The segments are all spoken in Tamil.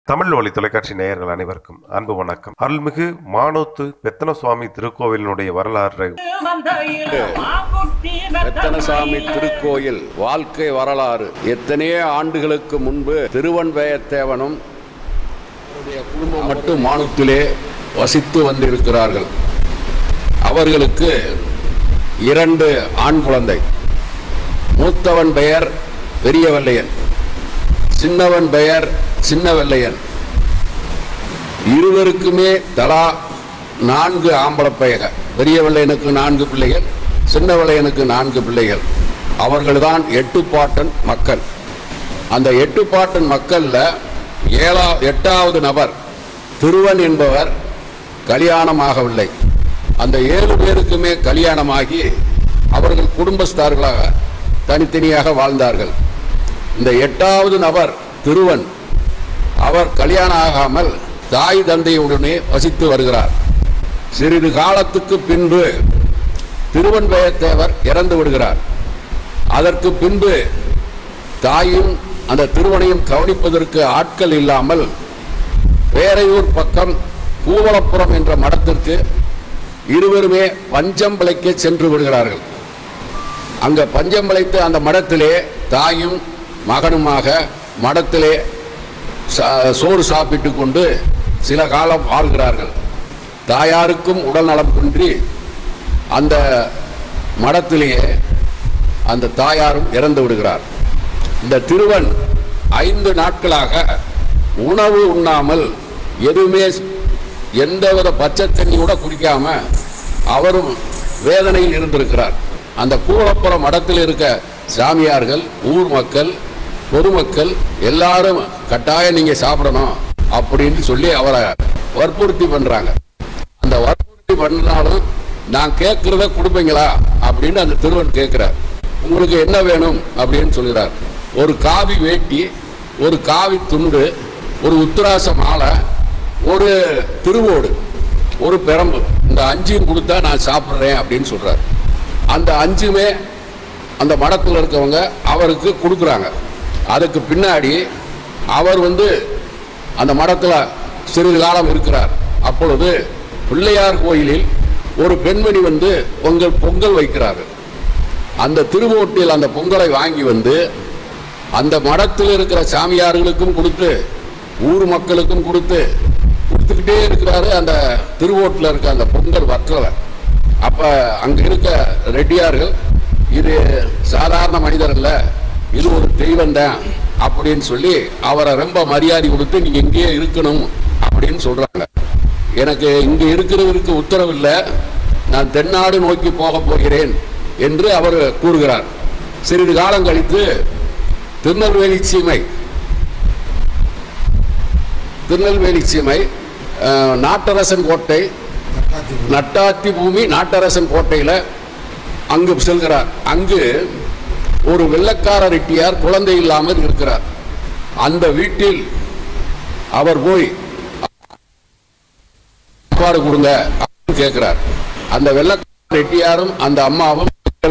தமிழ் ஒளி தொலைக்காட்சி நேயர்கள் அனைவருக்கும் அன்பு வணக்கம் அருள்மிகு மானோத்து பெத்தன சுவாமி திருக்கோவிலினுடைய வரலாறு ரத்தனசாமி திருக்கோயில் வாழ்க்கை வரலாறு எத்தனையோ ஆண்டுகளுக்கு முன்பு திருவன்பயத்தேவனும் அவருடைய குடும்பம் மட்டும் மானுத்திலே வசித்து வந்திருக்கிறார்கள் அவர்களுக்கு இரண்டு ஆண் குழந்தை மூத்தவன் பெயர் பெரியவல்லையன் சின்னவன் பெயர் சின்னவல்லையன் இருவருக்குமே தலா நான்கு ஆம்பளை பையக பெரியவள்ளையனுக்கு நான்கு பிள்ளைகள் சின்னவளையனுக்கு நான்கு பிள்ளைகள் அவர்கள்தான் எட்டுப்பாட்டன் மக்கள் அந்த எட்டுப்பாட்டன் மக்கள்ல ஏழா எட்டாவது நபர் திருவன் என்பவர் கல்யாணமாகவில்லை அந்த ஏழு பேருக்குமே கல்யாணமாகி அவர்கள் குடும்பஸ்தார்களாக தனித்தனியாக வாழ்ந்தார்கள் இந்த எட்டாவது நபர் திருவன் அவர் கல்யாணம் ஆகாமல் தாய் தந்தையுடனே வசித்து வருகிறார் சிறிது காலத்துக்கு பின்பு திருவன்பயத்தேவர் இறந்து விடுகிறார் அதற்கு பின்பு தாயும் அந்த திருவனையும் கவனிப்பதற்கு ஆட்கள் இல்லாமல் பேரையூர் பக்கம் கூவளப்புறம் என்ற மடத்திற்கு இருவருமே பஞ்சம் பிழைக்க சென்று விடுகிறார்கள் அங்க பஞ்சம் பிழைத்து அந்த மடத்திலே தாயும் மகனுமாக மடத்திலே சா- சோறு சாப்பிட்டு கொண்டு சில காலம் வாழ்கிறார்கள் தாயாருக்கும் உடல் நலம் குன்றி அந்த மடத்திலேயே அந்த தாயாரும் இறந்து விடுகிறார் இந்த திருவன் ஐந்து நாட்களாக உணவு உண்ணாமல் எதுவுமே எந்தவித பச்சை தண்ணி கூட குடிக்காம அவரும் வேதனையில் இருந்திருக்கிறார் அந்த கூவளப்புறம் மடத்தில் இருக்க சாமியார்கள் ஊர் மக்கள் பொதுமக்கள் எல்லாரும் கட்டாயம் நீங்க சாப்பிடணும் அப்படின்னு சொல்லி அவரை வற்புறுத்தி பண்றாங்க அந்த வற்புறுத்தி பண்ணாலும் நான் கேட்கறத கொடுப்பீங்களா அப்படின்னு அந்த திருவன் கேட்கிறார் உங்களுக்கு என்ன வேணும் அப்படின்னு சொல்கிறார் ஒரு காவி வேட்டி ஒரு காவி துண்டு ஒரு உத்தராச மாலை ஒரு திருவோடு ஒரு பெரம்பு இந்த அஞ்சையும் கொடுத்தா நான் சாப்பிட்றேன் அப்படின்னு சொல்றார் அந்த அஞ்சுமே அந்த மடத்தில் இருக்கவங்க அவருக்கு கொடுக்குறாங்க அதுக்கு பின்னாடி அவர் வந்து அந்த மடத்தில் சிறிது காலம் இருக்கிறார் அப்பொழுது பிள்ளையார் கோயிலில் ஒரு பெண்மணி வந்து பொங்கல் பொங்கல் வைக்கிறார் அந்த திருவோட்டில் அந்த பொங்கலை வாங்கி வந்து அந்த மடத்தில் இருக்கிற சாமியார்களுக்கும் கொடுத்து ஊர் மக்களுக்கும் கொடுத்து கொடுத்துக்கிட்டே இருக்கிறாரு அந்த திருவோட்டில் இருக்க அந்த பொங்கல் வற்றலை அப்ப அங்க இருக்க ரெட்டியார்கள் இது சாதாரண மனிதர் இல்ல இது ஒரு தெய்வம் தான் அப்படின்னு சொல்லி அவரை ரொம்ப மரியாதை கொடுத்து நீங்க இங்கேயே இருக்கணும் அப்படின்னு சொல்றாங்க எனக்கு இங்க இருக்கிறவருக்கு உத்தரவு இல்லை நான் தென்னாடு நோக்கி போக போகிறேன் என்று அவர் கூறுகிறார் சிறிது காலம் கழித்து திருநெல்வேலி சீமை திருநெல்வேலி சீமை அஹ், நாட்டரசன் கோட்டை நட்டாத்தி பூமி நாட்டரசன் கோட்டையில அங்கு செல்கிறார் அங்கு ஒரு வெள்ளக்கார ரெட்டியார் குழந்தை இல்லாமல் இருக்கிறார் அந்த வீட்டில் அவர் போய் சாப்பாடு கொடுங்க அப்படின்னு கேட்கிறார் அந்த வெள்ளக்கார ரெட்டியாரும் அந்த அம்மாவும்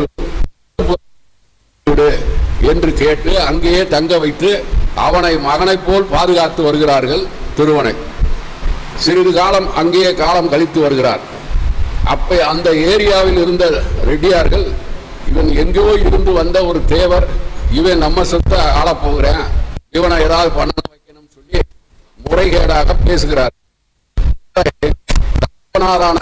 விடு என்று கேட்டு அங்கேயே தங்க வைத்து அவனை மகனைப் போல் பாதுகாத்து வருகிறார்கள் திருவனை சிறிது காலம் அங்கேயே காலம் கழித்து வருகிறார் அப்ப அந்த ஏரியாவில் இருந்த ரெட்டியார்கள் இவன் எங்கேயோ இருந்து வந்த ஒரு தேவர் இவன் நம்ம சொத்தை ஆளப் போகிறேன் இவனை ஏதாவது பண்ண வைக்கணும்னு சொல்லி முறைகேடாக பேசுகிறார் தகப்பனாரான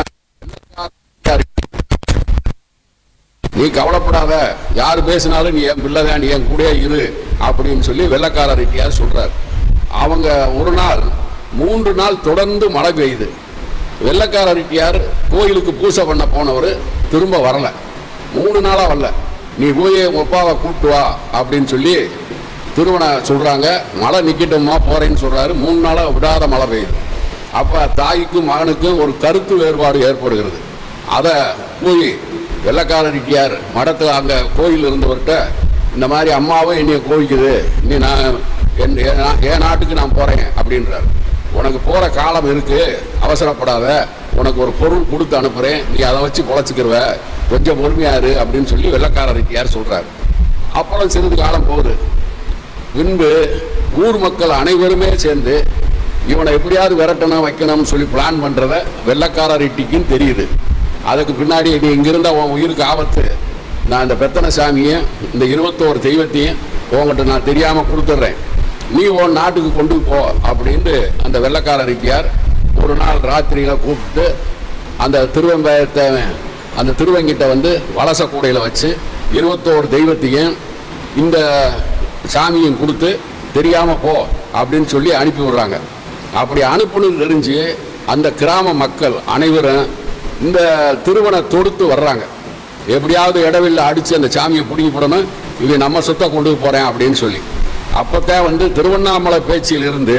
நீ கவலைப்படாத யார் பேசினாலும் நீ என் பிள்ளைதான் நீ என் கூடயே இரு அப்படின்னு சொல்லி வெள்ளக்கார ரெட்டியார் சொல்றார் அவங்க ஒரு நாள் மூன்று நாள் தொடர்ந்து மழை பெய்யுது வெள்ளக்கார ரெட்டியார் கோயிலுக்கு பூசை பண்ண போனவர் திரும்ப வரல மூணு நாளா வரல நீ போய் உங்க அப்பாவை கூப்பிட்டு வா அப்படின்னு சொல்லி திருவனை சொல்றாங்க மழை நிக்கட்டுமா போறேன்னு சொல்றாரு மூணு நாளா விடாத மழை பெய்யுது அப்ப தாய்க்கும் மகனுக்கும் ஒரு கருத்து வேறுபாடு ஏற்படுகிறது அதை போய் வெள்ளக்கார ரெட்டியார் மடத்தில் அங்கே கோயில் இருந்தவர்கிட்ட இந்த மாதிரி அம்மாவும் என்னைய கோவிக்குது இனி நான் என் என் நா- என் நாட்டுக்கு நான் போகிறேன் அப்படின்றார் உனக்கு போகிற காலம் இருக்கு அவசரப்படாத உனக்கு ஒரு பொருள் கொடுத்து அனுப்புகிறேன் நீ அதை வச்சு பொழைச்சிக்கிருவ கொஞ்சம் பொறுமையாரு அப்படின்னு சொல்லி வெள்ளக்கார ரெட்டியார் சொல்கிறார் அப்புறம் சிறிது காலம் போகுது பின்பு ஊர் மக்கள் அனைவருமே சேர்ந்து இவனை எப்படியாவது விரட்டணும் வைக்கணும்னு சொல்லி பிளான் பண்றத வெள்ளக்கார ரெட்டிக்கும் தெரியுது அதுக்கு பின்னாடி நீ இங்கிருந்தா உன் உயிருக்கு ஆபத்து நான் இந்த பெத்தன சாமியை இந்த இருபத்தோரு தெய்வத்தையும் உங்ககிட்ட நான் தெரியாம கொடுத்துட்றேன் நீ உன் நாட்டுக்கு கொண்டு போ அப்படின்ட்டு அந்த வெள்ளக்கார ரெட்டியார் ஒரு நாள் ராத்திரியில கூப்பிட்டு அந்த திருவெம்பாயத்தை அந்த திருவங்கிட்ட வந்து வலச கூடையில் வச்சு இருபத்தோரு தெய்வத்தையும் இந்த சாமியும் கொடுத்து தெரியாம போ அப்படின்னு சொல்லி அனுப்பி விடுறாங்க அப்படி அனுப்புனது தெரிஞ்சு அந்த கிராம மக்கள் அனைவரும் இந்த திருவனை தொடுத்து வர்றாங்க எப்படியாவது இடவில்லை அடிச்சு அந்த சாமியை பிடிங்கி போடணும் இது நம்ம சொத்தை கொண்டு போறேன் அப்படின்னு சொல்லி அப்பத்தான் வந்து திருவண்ணாமலை பேச்சிலிருந்து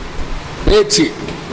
பேச்சு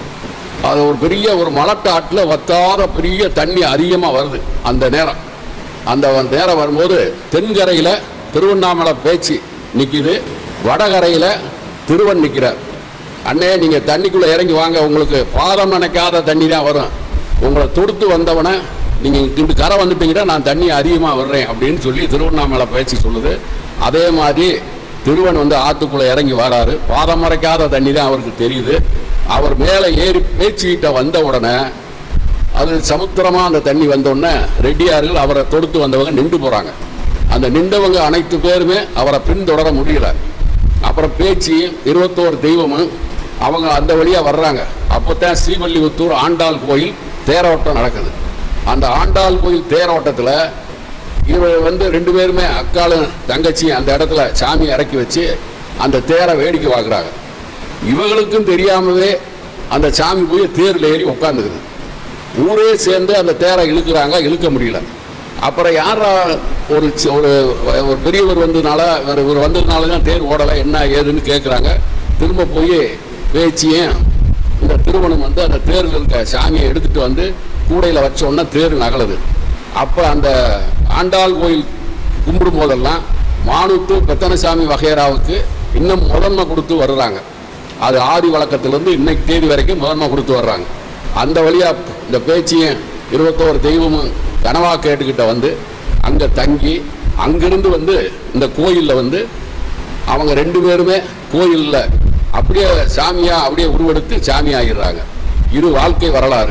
அது ஒரு பெரிய ஒரு மலட்டாட்டில் வத்தாத பெரிய தண்ணி அதிகமாக வருது அந்த நேரம் அந்த நேரம் வரும்போது தென்கரையில் திருவண்ணாமலை பேச்சு நிற்கிது வடகரையில் திருவன் நிற்கிறார் அண்ணே நீங்கள் தண்ணிக்குள்ளே இறங்கி வாங்க உங்களுக்கு பாதம் நினைக்காத தண்ணி தான் வரும் உங்களை தொடுத்து வந்தவனை நீங்கள் இந்த கரை வந்துட்டீங்கன்னா நான் தண்ணி அதிகமாக வர்றேன் அப்படின்னு சொல்லி திருவண்ணாமலை பேச்சு சொல்லுது அதே மாதிரி திருவன் வந்து ஆத்துக்குள்ள இறங்கி வராரு பாதம் மறைக்காத தண்ணி தான் அவருக்கு தெரியுது அவர் மேலே ஏறி பேச்சுக்கிட்ட வந்த உடனே அது சமுத்திரமா அந்த தண்ணி வந்த உடனே ரெட்டியார்கள் அவரை தொடுத்து வந்தவங்க நின்று போறாங்க அந்த நின்றவங்க அனைத்து பேருமே அவரை பின்தொடர முடியல அப்புறம் பேச்சு இருபத்தோரு தெய்வமும் அவங்க அந்த வழியா வர்றாங்க அப்போத்தான் ஸ்ரீவல்லிபுத்தூர் ஆண்டாள் கோயில் தேரோட்டம் நடக்குது அந்த ஆண்டாள் கோயில் தேரோட்டத்தில் இவர் வந்து ரெண்டு பேருமே அக்காலும் தங்கச்சியும் அந்த இடத்துல சாமி இறக்கி வச்சு அந்த தேரை வேடிக்கை பார்க்குறாங்க இவங்களுக்கும் தெரியாமவே அந்த சாமி போய் தேரில் ஏறி உட்காந்துக்குது ஊரே சேர்ந்து அந்த தேரை இழுக்கிறாங்க இழுக்க முடியல அப்புறம் யாரா ஒரு சி- ஒரு ஒரு பெரியவர் வந்ததுனால இவர் இவர் வந்ததுனால தான் தேர் ஓடலை என்ன ஏதுன்னு கேட்குறாங்க திரும்ப போய் பேச்சியும் இந்த திருமணம் வந்து அந்த தேரில் இருக்க சாமியை எடுத்துட்டு வந்து கூடையில் வச்ச உடனே தேர் நகலுது அப்போ அந்த ஆண்டாள் கோயில் கும்பிடும் போதெல்லாம் மானுத்து பெத்தனசாமி வகையராவுக்கு இன்னும் முதன்மை கொடுத்து வர்றாங்க அது ஆதி வழக்கத்திலிருந்து இன்னைக்கு தேதி வரைக்கும் முதன்மை கொடுத்து வர்றாங்க அந்த வழியா இந்த பேச்சியும் இருபத்தோரு தெய்வமும் கனவா கேட்டுக்கிட்ட வந்து அங்க தங்கி அங்கிருந்து வந்து இந்த கோயில்ல வந்து அவங்க ரெண்டு பேருமே கோயில்ல அப்படியே சாமியா அப்படியே உருவெடுத்து சாமி ஆகிடுறாங்க இரு வாழ்க்கை வரலாறு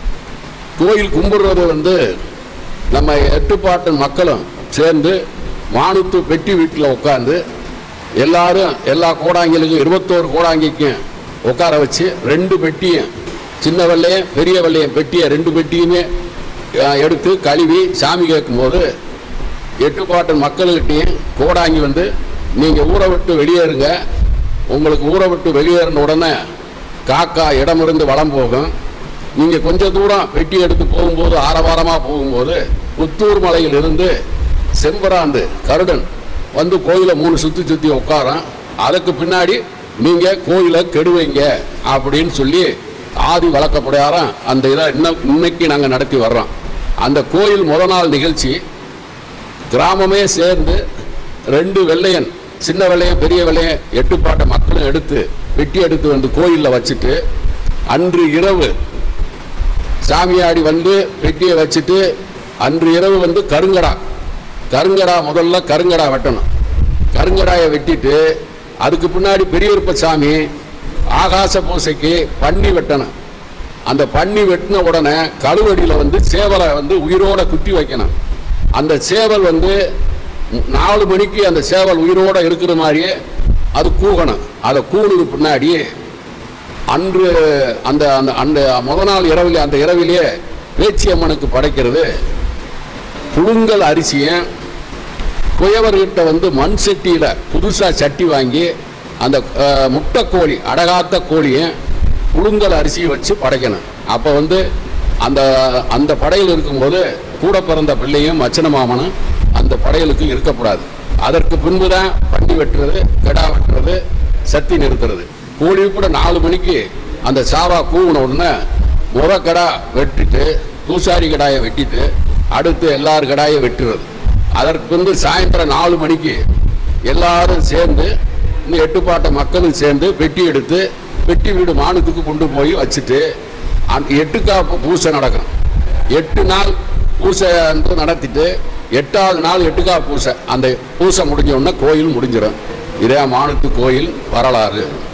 கோயில் கும்பிடுறது வந்து நம்ம எட்டுப்பாட்டு மக்களும் சேர்ந்து மானுத்து பெட்டி வீட்டில் உட்காந்து எல்லாரும் எல்லா கோடாங்கிலுக்கும் இருபத்தோரு கோடாங்கிக்கும் உட்கார வச்சு ரெண்டு பெட்டியும் சின்ன வெள்ளையும் பெரிய வெள்ளையும் பெட்டியை ரெண்டு பெட்டியுமே அஹ், எடுத்து கழுவி சாமி கேட்கும்போது எட்டுப்பாட்டு மக்கள்கிட்டையும் கோடாங்கி வந்து நீங்கள் ஊரை விட்டு வெளியேறுங்க உங்களுக்கு ஊரை விட்டு வெளியேறின உடனே காக்கா இடமிருந்து வளம் போகும் நீங்கள் கொஞ்சம் தூரம் பெட்டி எடுத்து போகும்போது ஆரவாரமாக போகும்போது புத்தூர் மலையிலிருந்து செம்பராந்து கருடன் வந்து கோயிலை மூணு சுற்றி சுற்றி உட்காரம் அதுக்கு பின்னாடி நீங்கள் கோயிலை கெடுவீங்க அப்படின்னு சொல்லி ஆதி வழக்கப்படையாரம் அந்த இதை இன்னும் இன்னைக்கு நாங்கள் நடத்தி வர்றோம் அந்த கோயில் முத நாள் நிகழ்ச்சி கிராமமே சேர்ந்து ரெண்டு வெள்ளையன் சின்ன வெள்ளையன் பெரிய வெள்ளையன் எட்டுப்பாட்ட மக்களும் எடுத்து வெட்டி எடுத்து வந்து கோயிலில் வச்சுட்டு அன்று இரவு சாமியாடி வந்து பெட்டியை வச்சுட்டு அன்று இரவு வந்து கருங்கடா கருங்கடா முதல்ல கருங்கடா வெட்டணும் கருங்கடாயை வெட்டிட்டு அதுக்கு பின்னாடி பெரியவருப்ப சாமி ஆகாச பூசைக்கு பன்னி வெட்டணும் அந்த பன்னி வெட்டின உடனே கழுவடியில் வந்து சேவலை வந்து உயிரோட குத்தி வைக்கணும் அந்த சேவல் வந்து நாலு மணிக்கு அந்த சேவல் உயிரோட இருக்கிற மாதிரியே அது கூகணும் அதை கூணுக்கு பின்னாடி அன்று அந்த அந்த அந்த முத நாள் இரவில் அந்த இரவிலேயே பேச்சியம்மனுக்கு படைக்கிறது புழுங்கல் அரிசியை குயவர்கிட்ட வந்து மண் சட்டியில் புதுசாக சட்டி வாங்கி அந்த அஹ், முட்டை கோழி அடகாத்த கோழியை புழுங்கல் அரிசியை வச்சு படைக்கணும் அப்போ வந்து அந்த அந்த படையில் இருக்கும்போது கூட பிறந்த பிள்ளையும் மச்சன மாமனும் அந்த படையலுக்கு இருக்கக்கூடாது அதற்கு பின்பு தான் பண்டி வெட்டுறது கெடா வெட்டுறது சத்தி நிறுத்துறது கோழி கூட நாலு மணிக்கு அந்த சாவா கூவின உடனே முத கடா வெட்டிட்டு பூசாரி கடாயை வெட்டிட்டு அடுத்து எல்லார் கடாயை வெட்டுறது அதற்கு பின்பு சாயந்தரம் நாலு மணிக்கு எல்லாரும் சேர்ந்து இந்த எட்டுப்பாட்ட மக்களும் சேர்ந்து பெட்டி எடுத்து பெட்டி வீடு மானுத்துக்கு கொண்டு போய் வச்சுட்டு அந்த எட்டு காப்பு பூசை நடக்கும் எட்டு நாள் பூசை வந்து நடத்திட்டு எட்டாவது நாள் எட்டுக்கா பூசை அந்த பூசை முடிஞ்ச உடனே கோயில் முடிஞ்சிடும் இதே மானுத்து கோயில் வரலாறு